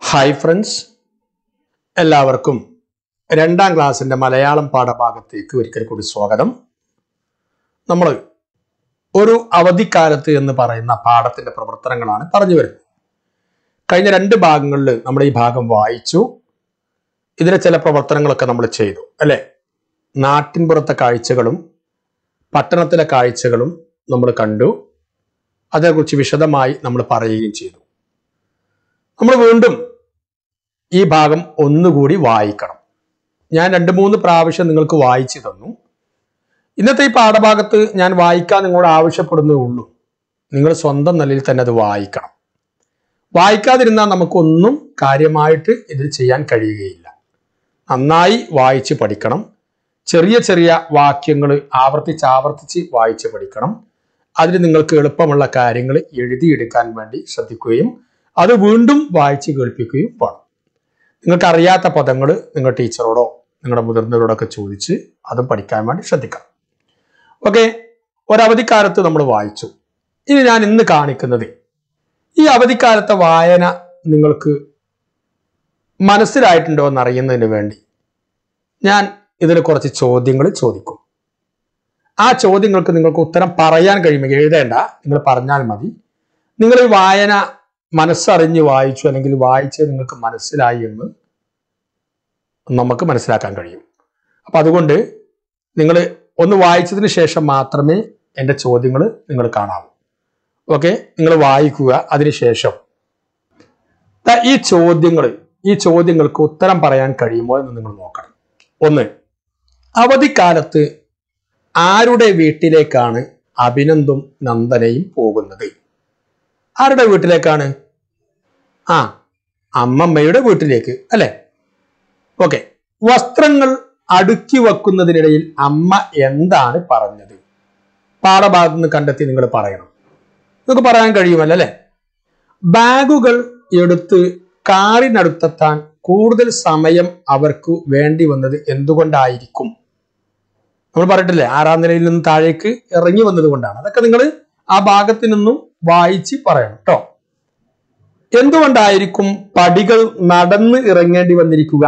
hi friends എല്ലാവർക്കും രണ്ടാം ക്ലാസ്സിന്റെ മലയാളം പാഠഭാഗത്തേക്ക് ഒരിക്കൽ കൂടി സ്വാഗതം നമ്മൾ ഒരു അവധിക്കാലത്ത് എന്ന് പറയുന്ന പാഠത്തിന്റെ പ്രവർത്തനങ്ങളാണ് പറഞ്ഞു വരുന്നത് കഴിഞ്ഞ രണ്ട് ഭാഗങ്ങളിൽ നമ്മൾ ഈ ഭാഗം വായിച്ചു ഇതിലെ ചില പ്രവർത്തനങ്ങളൊക്കെ നമ്മൾ ചെയ്തു അല്ലെ നാട്ടിൻപുറത്തെ കാഴ്ചകളും പട്ടണത്തിലെ കാഴ്ചകളും നമ്മൾ കണ്ടു അതേക്കുറിച്ച് വിശദമായി നമ്മൾ പറയുകയും ചെയ്തു നമ്മൾ വീണ്ടും ഈ ഭാഗം ഒന്നുകൂടി വായിക്കണം ഞാൻ രണ്ട് മൂന്ന് പ്രാവശ്യം നിങ്ങൾക്ക് വായിച്ചു തന്നു ഇന്നത്തെ ഈ പാഠഭാഗത്ത് ഞാൻ വായിക്കാൻ നിങ്ങളോട് ആവശ്യപ്പെടുന്നേ ഉള്ളൂ നിങ്ങൾ സ്വന്തം നിലയിൽ തന്നെ അത് വായിക്കണം വായിക്കാതിരുന്നാൽ നമുക്കൊന്നും കാര്യമായിട്ട് ഇതിൽ ചെയ്യാൻ കഴിയുകയില്ല നന്നായി വായിച്ച് പഠിക്കണം ചെറിയ ചെറിയ വാക്യങ്ങൾ ആവർത്തിച്ച് ആവർത്തിച്ച് വായിച്ച് പഠിക്കണം അതിന് നിങ്ങൾക്ക് എളുപ്പമുള്ള കാര്യങ്ങൾ എഴുതിയെടുക്കാൻ വേണ്ടി ശ്രദ്ധിക്കുകയും അത് വീണ്ടും വായിച്ച് കേൾപ്പിക്കുകയും വേണം നിങ്ങൾക്ക് അറിയാത്ത പദങ്ങൾ നിങ്ങൾ ടീച്ചറോടോ നിങ്ങളുടെ മുതിർന്നവരോടൊക്കെ ചോദിച്ച് അതും പഠിക്കാൻ വേണ്ടി ശ്രദ്ധിക്കണം ഓക്കെ ഒരവധിക്കാലത്ത് നമ്മൾ വായിച്ചു ഇനി ഞാൻ ഇന്ന് കാണിക്കുന്നത് ഈ അവധിക്കാലത്തെ വായന നിങ്ങൾക്ക് മനസ്സിലായിട്ടുണ്ടോ എന്നറിയുന്നതിന് വേണ്ടി ഞാൻ ഇതിൽ കുറച്ച് ചോദ്യങ്ങൾ ചോദിക്കും ആ ചോദ്യങ്ങൾക്ക് നിങ്ങൾക്ക് ഉത്തരം പറയാൻ കഴിയുമെങ്കിൽ എഴുതേണ്ട നിങ്ങൾ പറഞ്ഞാൽ മതി നിങ്ങൾ ഈ വായന മനസ്സറിഞ്ഞ് വായിച്ചു അല്ലെങ്കിൽ വായിച്ച് നിങ്ങൾക്ക് മനസ്സിലായി എന്ന് നമുക്ക് മനസ്സിലാക്കാൻ കഴിയും അപ്പൊ അതുകൊണ്ട് നിങ്ങൾ ഒന്ന് വായിച്ചതിന് ശേഷം മാത്രമേ എൻ്റെ ചോദ്യങ്ങൾ നിങ്ങൾ കാണാവൂ ഓക്കെ നിങ്ങൾ വായിക്കുക അതിനുശേഷം ദാ ഈ ചോദ്യങ്ങൾ ഈ ചോദ്യങ്ങൾക്ക് ഉത്തരം പറയാൻ കഴിയുമോ എന്ന് നിങ്ങൾ നോക്കണം ഒന്ന് അവധിക്കാലത്ത് ആരുടെ വീട്ടിലേക്കാണ് അഭിനന്ദും നന്ദനയും പോകുന്നത് ആരുടെ വീട്ടിലേക്കാണ് ആ അമ്മമ്മയുടെ വീട്ടിലേക്ക് അല്ലെ ഓക്കെ വസ്ത്രങ്ങൾ അടുക്കി വെക്കുന്നതിനിടയിൽ അമ്മ എന്താണ് പറഞ്ഞത് പാഠഭാഗത്ത് നിന്ന് കണ്ടെത്തി നിങ്ങൾ പറയണം നിങ്ങൾക്ക് പറയാൻ കഴിയുമല്ലോ അല്ലെ ബാഗുകൾ എടുത്ത് കാറിനടുത്തെത്താൻ കൂടുതൽ സമയം അവർക്ക് വേണ്ടി വന്നത് എന്തുകൊണ്ടായിരിക്കും നമ്മൾ പറഞ്ഞിട്ടില്ലേ ആറാം നിലയിൽ നിന്ന് താഴേക്ക് ഇറങ്ങി വന്നത് കൊണ്ടാണ് അതൊക്കെ നിങ്ങൾ ആ ഭാഗത്ത് നിന്നും വായിച്ച് പറയണം കേട്ടോ എന്തുകൊണ്ടായിരിക്കും പടികൾ നടന്ന് ഇറങ്ങേണ്ടി വന്നിരിക്കുക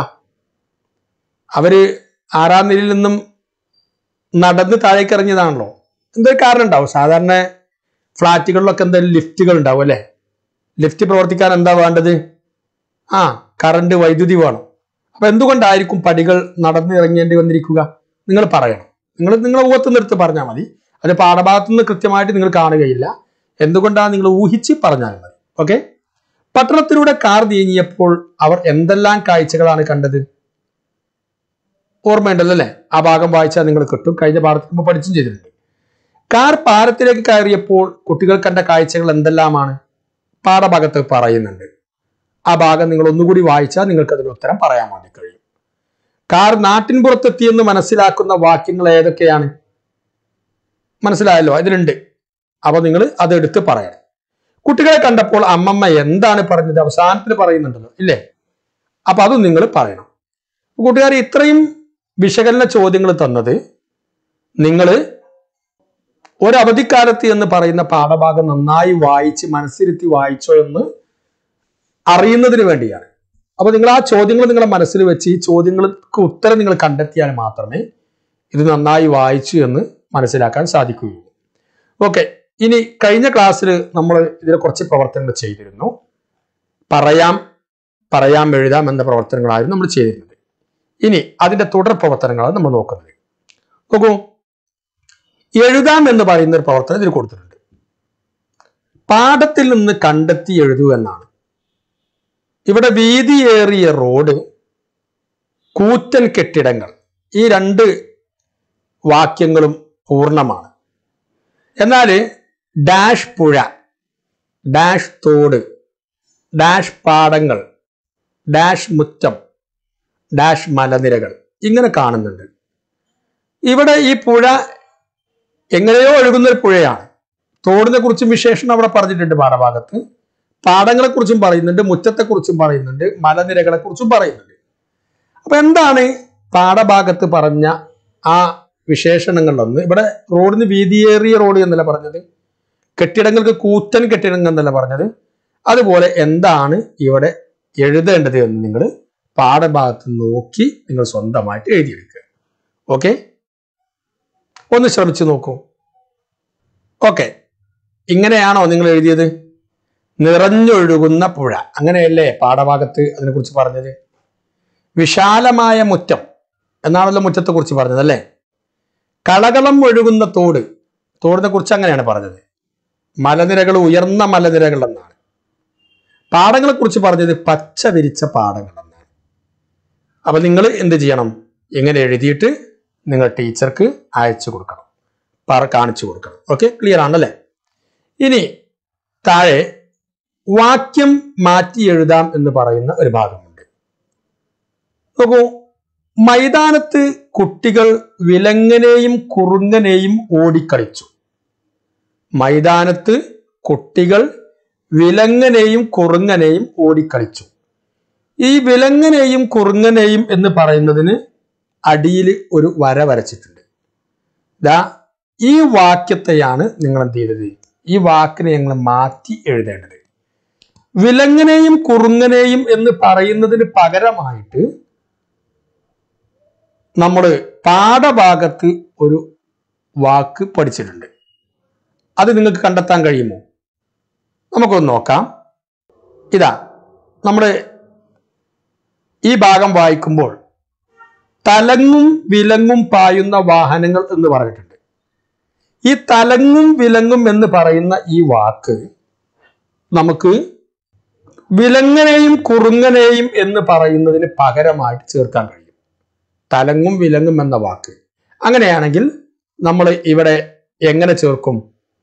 അവര് ആറാം നിലയിൽ നിന്നും നടന്ന് താഴേക്ക് ഇറങ്ങിയതാണല്ലോ എന്തൊരു കാരണം ഉണ്ടാവും സാധാരണ ഫ്ലാറ്റുകളിലൊക്കെ എന്തായാലും ലിഫ്റ്റുകൾ ഉണ്ടാവും അല്ലെ ലിഫ്റ്റ് പ്രവർത്തിക്കാൻ എന്താ വേണ്ടത് ആ കറണ്ട് വൈദ്യുതി വേണം അപ്പൊ എന്തുകൊണ്ടായിരിക്കും പടികൾ നടന്ന് ഇറങ്ങേണ്ടി വന്നിരിക്കുക നിങ്ങൾ പറയണം നിങ്ങൾ നിങ്ങളെ ഊഹത്ത് നിർത്ത് പറഞ്ഞാൽ മതി അത് പാഠഭാഗത്ത് നിന്ന് കൃത്യമായിട്ട് നിങ്ങൾ കാണുകയില്ല എന്തുകൊണ്ടാണ് നിങ്ങൾ ഊഹിച്ച് പറഞ്ഞാൽ മതി ഓക്കെ പട്ടണത്തിലൂടെ കാർ നീങ്ങിയപ്പോൾ അവർ എന്തെല്ലാം കാഴ്ചകളാണ് കണ്ടത് ഓർമ്മയുണ്ടല്ലോ അല്ലേ ആ ഭാഗം വായിച്ചാൽ നിങ്ങൾ കിട്ടും കഴിഞ്ഞ പാഠത്തിൽ മുമ്പ് പഠിച്ചും ചെയ്തിട്ടുണ്ട് കാർ പാലത്തിലേക്ക് കയറിയപ്പോൾ കുട്ടികൾ കണ്ട കാഴ്ചകൾ എന്തെല്ലാമാണ് പാഠഭാഗത്ത് പറയുന്നുണ്ട് ആ ഭാഗം നിങ്ങൾ ഒന്നുകൂടി വായിച്ചാൽ നിങ്ങൾക്ക് അതിന് ഉത്തരം പറയാൻ വേണ്ടി കഴിയും കാർ നാട്ടിൻപുറത്തെത്തിയെന്ന് മനസ്സിലാക്കുന്ന വാക്യങ്ങൾ ഏതൊക്കെയാണ് മനസ്സിലായല്ലോ ഇതിലുണ്ട് അപ്പൊ നിങ്ങൾ അത് എടുത്ത് പറയണം കുട്ടികളെ കണ്ടപ്പോൾ അമ്മമ്മ എന്താണ് പറഞ്ഞത് അവസാനത്തിൽ പറയുന്നുണ്ടല്ലോ ഇല്ലേ അപ്പൊ അതും നിങ്ങൾ പറയണം കൂട്ടുകാർ ഇത്രയും വിശകലന ചോദ്യങ്ങൾ തന്നത് നിങ്ങൾ ഒരു അവധിക്കാലത്ത് എന്ന് പറയുന്ന പാഠഭാഗം നന്നായി വായിച്ച് മനസ്സിരുത്തി വായിച്ചോ എന്ന് അറിയുന്നതിന് വേണ്ടിയാണ് അപ്പൊ നിങ്ങൾ ആ ചോദ്യങ്ങൾ നിങ്ങളെ മനസ്സിൽ വെച്ച് ഈ ചോദ്യങ്ങൾക്ക് ഉത്തരം നിങ്ങൾ കണ്ടെത്തിയാൽ മാത്രമേ ഇത് നന്നായി വായിച്ചു എന്ന് മനസ്സിലാക്കാൻ സാധിക്കുകയുള്ളൂ ഓക്കെ ഇനി കഴിഞ്ഞ ക്ലാസ്സിൽ നമ്മൾ ഇതിലെ കുറച്ച് പ്രവർത്തനങ്ങൾ ചെയ്തിരുന്നു പറയാം പറയാം എഴുതാം എന്ന പ്രവർത്തനങ്ങളായിരുന്നു നമ്മൾ ചെയ്തിരുന്നത് ഇനി അതിന്റെ തുടർ പ്രവർത്തനങ്ങളാണ് നമ്മൾ നോക്കുന്നത് നോക്കൂ എഴുതാം എന്ന് പറയുന്ന ഒരു പ്രവർത്തനം ഇതിൽ കൊടുത്തിട്ടുണ്ട് പാഠത്തിൽ നിന്ന് കണ്ടെത്തി എഴുതൂ എന്നാണ് ഇവിടെ വീതിയേറിയ റോഡ് കൂറ്റൻ കെട്ടിടങ്ങൾ ഈ രണ്ട് വാക്യങ്ങളും പൂർണ്ണമാണ് എന്നാൽ ഡാഷ് പുഴ ഡാഷ് തോട് ഡാഷ് പാടങ്ങൾ ഡാഷ് മുറ്റം ഡാഷ് മലനിരകൾ ഇങ്ങനെ കാണുന്നുണ്ട് ഇവിടെ ഈ പുഴ എങ്ങനെയോ ഒഴുകുന്ന ഒരു പുഴയാണ് തോടിനെ കുറിച്ചും വിശേഷണം അവിടെ പറഞ്ഞിട്ടുണ്ട് പാഠഭാഗത്ത് പാടങ്ങളെ കുറിച്ചും പറയുന്നുണ്ട് മുറ്റത്തെക്കുറിച്ചും പറയുന്നുണ്ട് മലനിരകളെ കുറിച്ചും പറയുന്നുണ്ട് അപ്പൊ എന്താണ് പാഠഭാഗത്ത് പറഞ്ഞ ആ വിശേഷണങ്ങളിലൊന്ന് ഇവിടെ റോഡിന് വീതിയേറിയ റോഡ് എന്നല്ല പറഞ്ഞത് കെട്ടിടങ്ങൾക്ക് കൂറ്റൻ കെട്ടിടങ്ങൾ എന്നല്ല പറഞ്ഞത് അതുപോലെ എന്താണ് ഇവിടെ എഴുതേണ്ടത് എന്ന് നിങ്ങൾ പാഠഭാഗത്ത് നോക്കി നിങ്ങൾ സ്വന്തമായിട്ട് എഴുതിയെടുക്കുക ഓക്കെ ഒന്ന് ശ്രമിച്ചു നോക്കൂ ഓക്കെ ഇങ്ങനെയാണോ നിങ്ങൾ എഴുതിയത് നിറഞ്ഞൊഴുകുന്ന പുഴ അങ്ങനെയല്ലേ പാഠഭാഗത്ത് അതിനെക്കുറിച്ച് പറഞ്ഞത് വിശാലമായ മുറ്റം എന്നാണല്ലോ മുറ്റത്തെ കുറിച്ച് പറഞ്ഞത് അല്ലേ കളകളം ഒഴുകുന്ന തോട് തോടിനെ കുറിച്ച് അങ്ങനെയാണ് പറഞ്ഞത് മലനിരകൾ ഉയർന്ന മലനിരകൾ എന്നാണ് പാടങ്ങളെ കുറിച്ച് പറഞ്ഞത് പച്ച വിരിച്ച പാടങ്ങൾ എന്നാണ് അപ്പൊ നിങ്ങൾ എന്ത് ചെയ്യണം ഇങ്ങനെ എഴുതിയിട്ട് നിങ്ങൾ ടീച്ചർക്ക് അയച്ചു കൊടുക്കണം പറ കാണിച്ചു കൊടുക്കണം ഓക്കെ ക്ലിയർ ആണല്ലേ ഇനി താഴെ വാക്യം മാറ്റി എഴുതാം എന്ന് പറയുന്ന ഒരു ഭാഗമുണ്ട് നോക്കൂ മൈതാനത്ത് കുട്ടികൾ വിലങ്ങനെയും കുറുങ്ങനെയും ഓടിക്കളിച്ചു മൈതാനത്ത് കുട്ടികൾ വിലങ്ങനെയും കുറുങ്ങനെയും ഓടിക്കളിച്ചു ഈ വിലങ്ങനെയും കുറുങ്ങനെയും എന്ന് പറയുന്നതിന് അടിയിൽ ഒരു വര വരച്ചിട്ടുണ്ട് ദാ ഈ വാക്യത്തെയാണ് നിങ്ങൾ എന്ത് ചെയ്തത് ഈ വാക്കിനെ ഞങ്ങൾ മാറ്റി എഴുതേണ്ടത് വിലങ്ങനെയും കുറുങ്ങനെയും എന്ന് പറയുന്നതിന് പകരമായിട്ട് നമ്മൾ പാഠഭാഗത്ത് ഒരു വാക്ക് പഠിച്ചിട്ടുണ്ട് അത് നിങ്ങൾക്ക് കണ്ടെത്താൻ കഴിയുമോ നമുക്കൊന്ന് നോക്കാം ഇതാ നമ്മൾ ഈ ഭാഗം വായിക്കുമ്പോൾ തലങ്ങും വിലങ്ങും പായുന്ന വാഹനങ്ങൾ എന്ന് പറഞ്ഞിട്ടുണ്ട് ഈ തലങ്ങും വിലങ്ങും എന്ന് പറയുന്ന ഈ വാക്ക് നമുക്ക് വിലങ്ങനെയും കുറുങ്ങനെയും എന്ന് പറയുന്നതിന് പകരമായിട്ട് ചേർക്കാൻ കഴിയും തലങ്ങും വിലങ്ങും എന്ന വാക്ക് അങ്ങനെയാണെങ്കിൽ നമ്മൾ ഇവിടെ എങ്ങനെ ചേർക്കും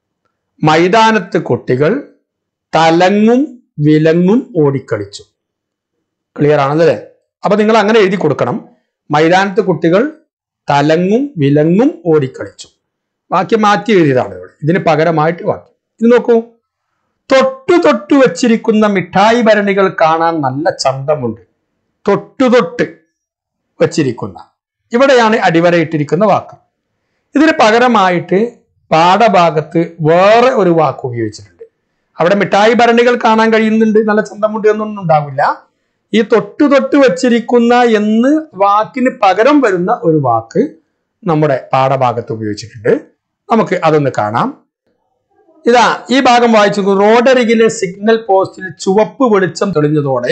മൈതാനത്ത് കുട്ടികൾ തലങ്ങും വിലങ്ങും ഓടിക്കളിച്ചു ക്ലിയർ ആണല്ലേ അപ്പൊ നിങ്ങൾ അങ്ങനെ എഴുതി കൊടുക്കണം മൈതാനത്ത് കുട്ടികൾ തലങ്ങും വിലങ്ങും ഓടിക്കളിച്ചു വാക്യം മാറ്റി എഴുതിയതാണ് ഇവിടെ ഇതിന് പകരമായിട്ട് വാക്യം ഇത് നോക്കൂ തൊട്ടു തൊട്ടു വെച്ചിരിക്കുന്ന മിഠായി ഭരണികൾ കാണാൻ നല്ല ചന്തമുണ്ട് തൊട്ടു തൊട്ട് വച്ചിരിക്കുന്ന ഇവിടെയാണ് അടിവരയിട്ടിരിക്കുന്ന വാക്ക് ഇതിന് പകരമായിട്ട് പാഠഭാഗത്ത് വേറെ ഒരു വാക്ക് ഉപയോഗിച്ചിട്ടുണ്ട് അവിടെ മിഠായി ഭരണികൾ കാണാൻ കഴിയുന്നുണ്ട് നല്ല ചന്തമുണ്ട് എന്നൊന്നും ഉണ്ടാവില്ല ഈ തൊട്ടു തൊട്ട് വച്ചിരിക്കുന്ന എന്ന് വാക്കിന് പകരം വരുന്ന ഒരു വാക്ക് നമ്മുടെ പാഠഭാഗത്ത് ഉപയോഗിച്ചിട്ടുണ്ട് നമുക്ക് അതൊന്ന് കാണാം ഇതാ ഈ ഭാഗം വായിച്ചു റോഡരികിലെ സിഗ്നൽ പോസ്റ്റിൽ ചുവപ്പ് വെളിച്ചം തെളിഞ്ഞതോടെ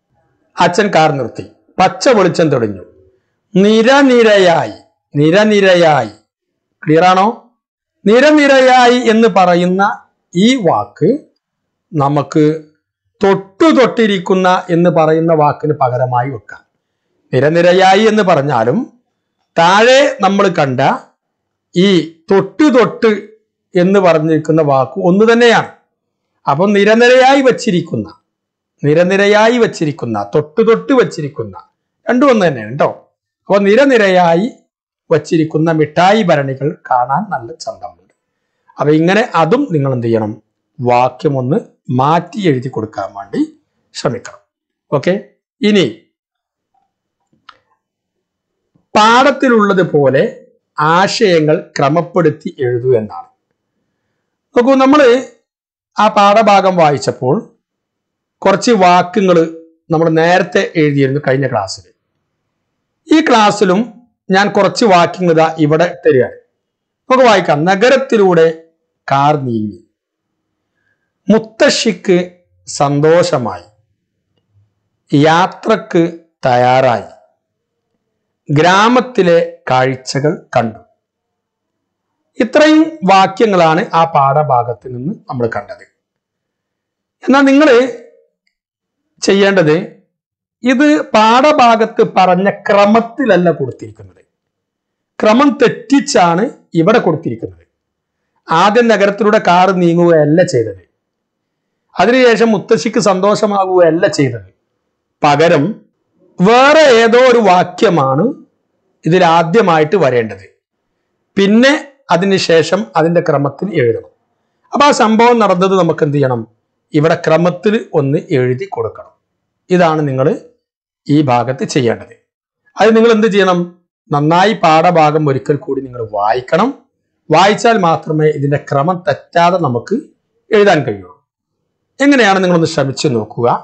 അച്ഛൻ കാർ നിർത്തി പച്ച വെളിച്ചം തെളിഞ്ഞു നിരനിരയായി നിരനിരയായി ക്ലിയർ ആണോ നിരനിരയായി എന്ന് പറയുന്ന ഈ വാക്ക് നമുക്ക് തൊട്ടു തൊട്ടിരിക്കുന്ന എന്ന് പറയുന്ന വാക്കിന് പകരമായി വെക്കാം നിരനിരയായി എന്ന് പറഞ്ഞാലും താഴെ നമ്മൾ കണ്ട ഈ തൊട്ട് തൊട്ട് എന്ന് പറഞ്ഞിരിക്കുന്ന വാക്ക് ഒന്ന് തന്നെയാണ് അപ്പൊ നിരനിരയായി വച്ചിരിക്കുന്ന നിരനിരയായി വച്ചിരിക്കുന്ന തൊട്ട് തൊട്ട് വച്ചിരിക്കുന്ന രണ്ടും ഒന്ന് തന്നെയാണ് കേട്ടോ അപ്പൊ നിരനിരയായി വച്ചിരിക്കുന്ന മിഠായി ഭരണികൾ കാണാൻ നല്ല ചന്തമുണ്ട് അപ്പൊ ഇങ്ങനെ അതും നിങ്ങൾ എന്ത് ചെയ്യണം വാക്യം ഒന്ന് മാറ്റി എഴുതി കൊടുക്കാൻ വേണ്ടി ശ്രമിക്കണം ഓക്കെ ഇനി പാഠത്തിലുള്ളത് പോലെ ആശയങ്ങൾ ക്രമപ്പെടുത്തി എഴുതൂ എന്നാണ് നോക്കൂ നമ്മൾ ആ പാഠഭാഗം വായിച്ചപ്പോൾ കുറച്ച് വാക്കുകൾ നമ്മൾ നേരത്തെ എഴുതിയിരുന്നു കഴിഞ്ഞ ക്ലാസ്സിൽ ഈ ക്ലാസ്സിലും ഞാൻ കുറച്ച് വാക്യങ്ങൾ ഇതാ ഇവിടെ തരികയാണ് നമുക്ക് വായിക്കാം നഗരത്തിലൂടെ കാർ നീങ്ങി മുത്തശ്ശിക്ക് സന്തോഷമായി യാത്രക്ക് തയ്യാറായി ഗ്രാമത്തിലെ കാഴ്ചകൾ കണ്ടു ഇത്രയും വാക്യങ്ങളാണ് ആ പാഠഭാഗത്ത് നിന്ന് നമ്മൾ കണ്ടത് എന്നാൽ നിങ്ങൾ ചെയ്യേണ്ടത് ഇത് പാഠഭാഗത്ത് പറഞ്ഞ ക്രമത്തിലല്ല കൊടുത്തിരിക്കുന്നത് ക്രമം തെറ്റിച്ചാണ് ഇവിടെ കൊടുത്തിരിക്കുന്നത് ആദ്യം നഗരത്തിലൂടെ കാർ നീങ്ങുകയല്ല ചെയ്തത് അതിനുശേഷം മുത്തശ്ശിക്ക് സന്തോഷമാകുകയല്ല ചെയ്തത് പകരം വേറെ ഏതോ ഒരു വാക്യമാണ് ഇതിൽ ആദ്യമായിട്ട് വരേണ്ടത് പിന്നെ അതിനുശേഷം അതിന്റെ ക്രമത്തിൽ എഴുതണം അപ്പൊ ആ സംഭവം നടന്നത് നമുക്ക് എന്ത് ചെയ്യണം ഇവിടെ ക്രമത്തിൽ ഒന്ന് എഴുതി കൊടുക്കണം ഇതാണ് നിങ്ങൾ ഈ ഭാഗത്ത് ചെയ്യേണ്ടത് അത് നിങ്ങൾ എന്ത് ചെയ്യണം നന്നായി പാഠഭാഗം ഒരിക്കൽ കൂടി നിങ്ങൾ വായിക്കണം വായിച്ചാൽ മാത്രമേ ഇതിന്റെ ക്രമം തെറ്റാതെ നമുക്ക് എഴുതാൻ കഴിയുള്ളൂ എങ്ങനെയാണ് നിങ്ങളൊന്ന് ശ്രമിച്ചു നോക്കുക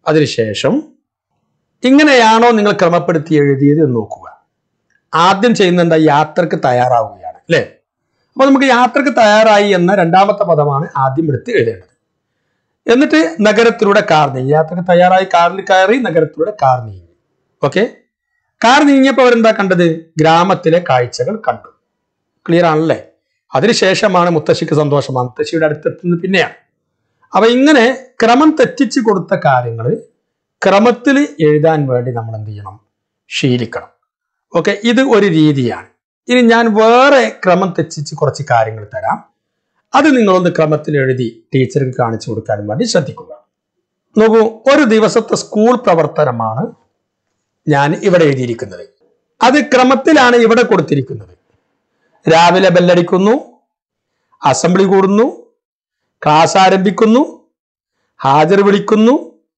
അതിനുശേഷം ഇങ്ങനെയാണോ നിങ്ങൾ ക്രമപ്പെടുത്തി എഴുതിയത് എന്ന് നോക്കുക ആദ്യം ചെയ്യുന്ന എന്താ യാത്രക്ക് തയ്യാറാവുകയാണ് അല്ലേ അപ്പൊ നമുക്ക് യാത്രക്ക് തയ്യാറായി എന്ന രണ്ടാമത്തെ പദമാണ് ആദ്യം എടുത്ത് എഴുതേണ്ടത് എന്നിട്ട് നഗരത്തിലൂടെ കാർ നീങ്ങി യാത്രക്ക് തയ്യാറായി കാറിൽ കയറി നഗരത്തിലൂടെ കാർ നീങ്ങി ഓക്കെ കാർ നീങ്ങിയപ്പോൾ അവരെന്താ കണ്ടത് ഗ്രാമത്തിലെ കാഴ്ചകൾ കണ്ടു ക്ലിയർ ആണല്ലേ അതിനുശേഷമാണ് മുത്തശ്ശിക്ക് സന്തോഷമാണ് മുത്തശ്ശിയുടെ അടുത്തെത്തുന്നത് പിന്നെയാണ് അപ്പൊ ഇങ്ങനെ ക്രമം തെറ്റിച്ച് കൊടുത്ത കാര്യങ്ങൾ ക്രമത്തിൽ എഴുതാൻ വേണ്ടി നമ്മൾ എന്ത് ചെയ്യണം ശീലിക്കണം ഓക്കെ ഇത് ഒരു രീതിയാണ് ഇനി ഞാൻ വേറെ ക്രമം തെറ്റിച്ച് കുറച്ച് കാര്യങ്ങൾ തരാം അത് നിങ്ങളൊന്ന് ക്രമത്തിൽ എഴുതി ടീച്ചർക്ക് കാണിച്ചു കൊടുക്കാനും വേണ്ടി ശ്രദ്ധിക്കുക നോക്കൂ ഒരു ദിവസത്തെ സ്കൂൾ പ്രവർത്തനമാണ് ഞാൻ ഇവിടെ എഴുതിയിരിക്കുന്നത് അത് ക്രമത്തിലാണ് ഇവിടെ കൊടുത്തിരിക്കുന്നത് രാവിലെ ബെല്ലടിക്കുന്നു അസംബ്ലി കൂടുന്നു ക്ലാസ് ആരംഭിക്കുന്നു ഹാജർ വിളിക്കുന്നു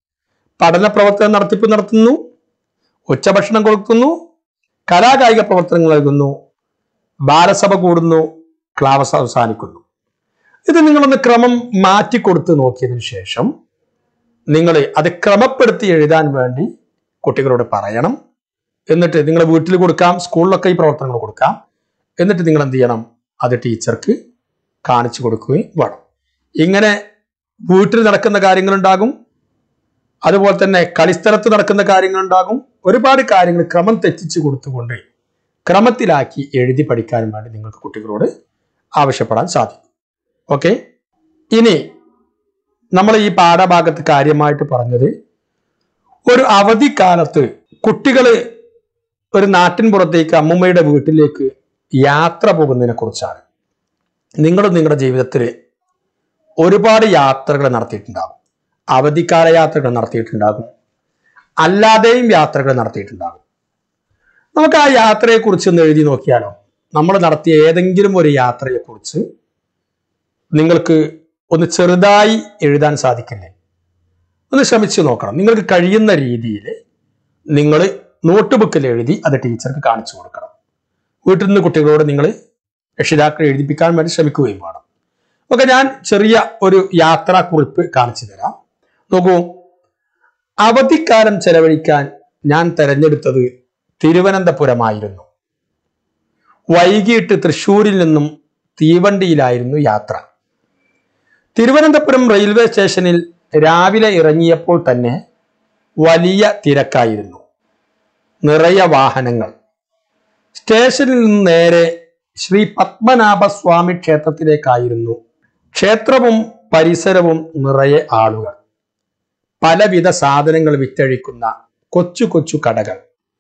പഠന പ്രവർത്തനം നടത്തിപ്പ് നടത്തുന്നു ഉച്ചഭക്ഷണം കൊടുക്കുന്നു കലാകായിക പ്രവർത്തനങ്ങൾ നൽകുന്നു ബാലസഭ കൂടുന്നു ക്ലാസ് അവസാനിക്കുന്നു ഇത് നിങ്ങളൊന്ന് ക്രമം മാറ്റിക്കൊടുത്ത് നോക്കിയതിനു ശേഷം നിങ്ങൾ അത് ക്രമപ്പെടുത്തി എഴുതാൻ വേണ്ടി കുട്ടികളോട് പറയണം എന്നിട്ട് നിങ്ങൾ വീട്ടിൽ കൊടുക്കാം സ്കൂളിലൊക്കെ ഈ പ്രവർത്തനങ്ങൾ കൊടുക്കാം എന്നിട്ട് നിങ്ങൾ എന്ത് ചെയ്യണം അത് ടീച്ചർക്ക് കാണിച്ചു കൊടുക്കുകയും വേണം ഇങ്ങനെ വീട്ടിൽ നടക്കുന്ന കാര്യങ്ങളുണ്ടാകും അതുപോലെ തന്നെ കളിസ്ഥലത്ത് നടക്കുന്ന കാര്യങ്ങളുണ്ടാകും ഒരുപാട് കാര്യങ്ങൾ ക്രമം തെറ്റിച്ചു കൊടുത്തുകൊണ്ട് ക്രമത്തിലാക്കി എഴുതി പഠിക്കാനും വേണ്ടി നിങ്ങൾക്ക് കുട്ടികളോട് ആവശ്യപ്പെടാൻ സാധിക്കും ഓക്കെ ഇനി നമ്മൾ ഈ പാഠഭാഗത്ത് കാര്യമായിട്ട് പറഞ്ഞത് ഒരു അവധിക്കാലത്ത് കുട്ടികള് ഒരു നാട്ടിൻ പുറത്തേക്ക് അമ്മൂമ്മയുടെ വീട്ടിലേക്ക് യാത്ര പോകുന്നതിനെ കുറിച്ചാണ് നിങ്ങളും നിങ്ങളുടെ ജീവിതത്തിൽ ഒരുപാട് യാത്രകൾ നടത്തിയിട്ടുണ്ടാകും അവധിക്കാല യാത്രകൾ നടത്തിയിട്ടുണ്ടാകും അല്ലാതെയും യാത്രകൾ നടത്തിയിട്ടുണ്ടാകും നമുക്ക് ആ യാത്രയെക്കുറിച്ച് ഒന്ന് എഴുതി നോക്കിയാലോ നമ്മൾ നടത്തിയ ഏതെങ്കിലും ഒരു യാത്രയെക്കുറിച്ച് നിങ്ങൾക്ക് ഒന്ന് ചെറുതായി എഴുതാൻ സാധിക്കില്ലേ ഒന്ന് ശ്രമിച്ചു നോക്കണം നിങ്ങൾക്ക് കഴിയുന്ന രീതിയിൽ നിങ്ങൾ നോട്ട് ബുക്കിൽ എഴുതി അത് ടീച്ചർക്ക് കാണിച്ചു കൊടുക്കണം വീട്ടിൽ നിന്ന് കുട്ടികളോട് നിങ്ങൾ രക്ഷിതാക്കളെ എഴുതിപ്പിക്കാൻ വേണ്ടി ശ്രമിക്കുകയും വേണം ഓക്കെ ഞാൻ ചെറിയ ഒരു യാത്രാക്കുറിപ്പ് കാണിച്ചു തരാം നോക്കൂ അവധിക്കാലം ചെലവഴിക്കാൻ ഞാൻ തെരഞ്ഞെടുത്തത് തിരുവനന്തപുരമായിരുന്നു വൈകിട്ട് തൃശ്ശൂരിൽ നിന്നും തീവണ്ടിയിലായിരുന്നു യാത്ര തിരുവനന്തപുരം റെയിൽവേ സ്റ്റേഷനിൽ രാവിലെ ഇറങ്ങിയപ്പോൾ തന്നെ വലിയ തിരക്കായിരുന്നു നിറയെ വാഹനങ്ങൾ സ്റ്റേഷനിൽ നിന്ന് നേരെ ശ്രീ പത്മനാഭസ്വാമി ക്ഷേത്രത്തിലേക്കായിരുന്നു ക്ഷേത്രവും പരിസരവും നിറയെ ആളുകൾ പലവിധ സാധനങ്ങൾ വിറ്റഴിക്കുന്ന കൊച്ചു കൊച്ചു കടകൾ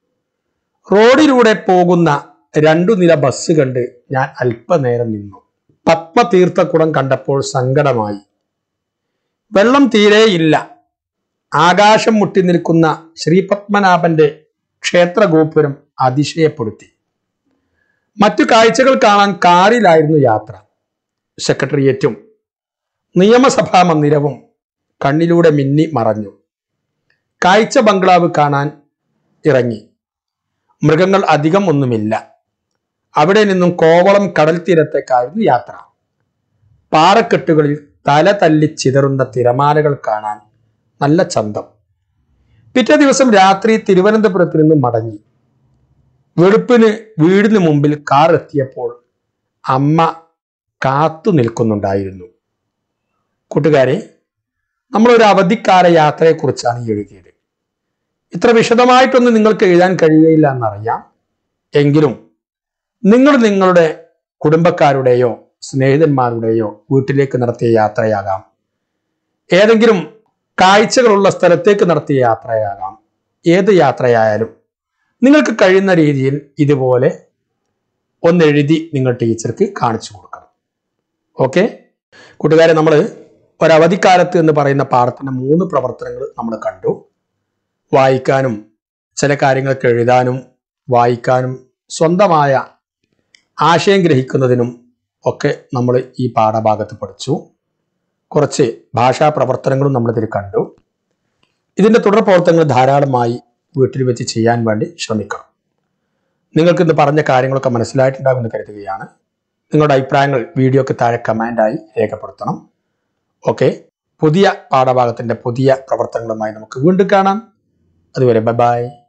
റോഡിലൂടെ പോകുന്ന രണ്ടു നില ബസ് കണ്ട് ഞാൻ അല്പനേരം നിന്നു പത്മതീർത്ഥക്കുടം കണ്ടപ്പോൾ സങ്കടമായി വെള്ളം തീരെയില്ല ആകാശം മുട്ടി നിൽക്കുന്ന ശ്രീപത്മനാഭന്റെ ക്ഷേത്രഗോപുരം അതിശയപ്പെടുത്തി മറ്റു കാഴ്ചകൾ കാണാൻ കാറിലായിരുന്നു യാത്ര സെക്രട്ടേറിയറ്റും നിയമസഭാ മന്ദിരവും കണ്ണിലൂടെ മിന്നി മറഞ്ഞു കാഴ്ച ബംഗ്ലാവ് കാണാൻ ഇറങ്ങി മൃഗങ്ങൾ അധികം ഒന്നുമില്ല അവിടെ നിന്നും കോവളം കടൽ തീരത്തേക്കായിരുന്നു യാത്ര പാറക്കെട്ടുകളിൽ തല തല്ലി ചിതറുന്ന തിരമാലകൾ കാണാൻ നല്ല ചന്തം പിറ്റേ ദിവസം രാത്രി തിരുവനന്തപുരത്ത് നിന്നും മടങ്ങി വെളുപ്പിന് വീടിന് മുമ്പിൽ കാർ എത്തിയപ്പോൾ അമ്മ കാത്തു നിൽക്കുന്നുണ്ടായിരുന്നു കൂട്ടുകാരെ നമ്മളൊരു അവധിക്കാല യാത്രയെക്കുറിച്ചാണ് ഈ എഴുതിയത് ഇത്ര വിശദമായിട്ടൊന്നും നിങ്ങൾക്ക് എഴുതാൻ കഴിയുകയില്ല എന്നറിയാം എങ്കിലും നിങ്ങൾ നിങ്ങളുടെ കുടുംബക്കാരുടെയോ സ്നേഹിതന്മാരുടെയോ വീട്ടിലേക്ക് നടത്തിയ യാത്രയാകാം ഏതെങ്കിലും കാഴ്ചകളുള്ള സ്ഥലത്തേക്ക് നടത്തിയ യാത്രയാകാം ഏത് യാത്രയായാലും നിങ്ങൾക്ക് കഴിയുന്ന രീതിയിൽ ഇതുപോലെ ഒന്ന് എഴുതി നിങ്ങൾ ടീച്ചർക്ക് കാണിച്ചു കൊടുക്കണം ഓക്കെ കൂട്ടുകാരെ നമ്മൾ ഒരവധിക്കാലത്ത് എന്ന് പറയുന്ന പാഠത്തിന്റെ മൂന്ന് പ്രവർത്തനങ്ങൾ നമ്മൾ കണ്ടു വായിക്കാനും ചില കാര്യങ്ങൾക്ക് എഴുതാനും വായിക്കാനും സ്വന്തമായ ആശയം ഗ്രഹിക്കുന്നതിനും ഒക്കെ നമ്മൾ ഈ പാഠഭാഗത്ത് പഠിച്ചു കുറച്ച് ഭാഷാ പ്രവർത്തനങ്ങളും നമ്മളിതിൽ കണ്ടു ഇതിന്റെ തുടർ പ്രവർത്തനങ്ങൾ ധാരാളമായി വീട്ടിൽ വെച്ച് ചെയ്യാൻ വേണ്ടി ശ്രമിക്കണം നിങ്ങൾക്ക് ഇന്ന് പറഞ്ഞ കാര്യങ്ങളൊക്കെ മനസ്സിലായിട്ടുണ്ടാകുമെന്ന് കരുതുകയാണ് നിങ്ങളുടെ അഭിപ്രായങ്ങൾ വീഡിയോക്ക് താഴെ കമൻ്റായി രേഖപ്പെടുത്തണം ഓക്കെ പുതിയ പാഠഭാഗത്തിന്റെ പുതിയ പ്രവർത്തനങ്ങളുമായി നമുക്ക് വീണ്ടും കാണാം അതുവരെ ബൈ ബൈ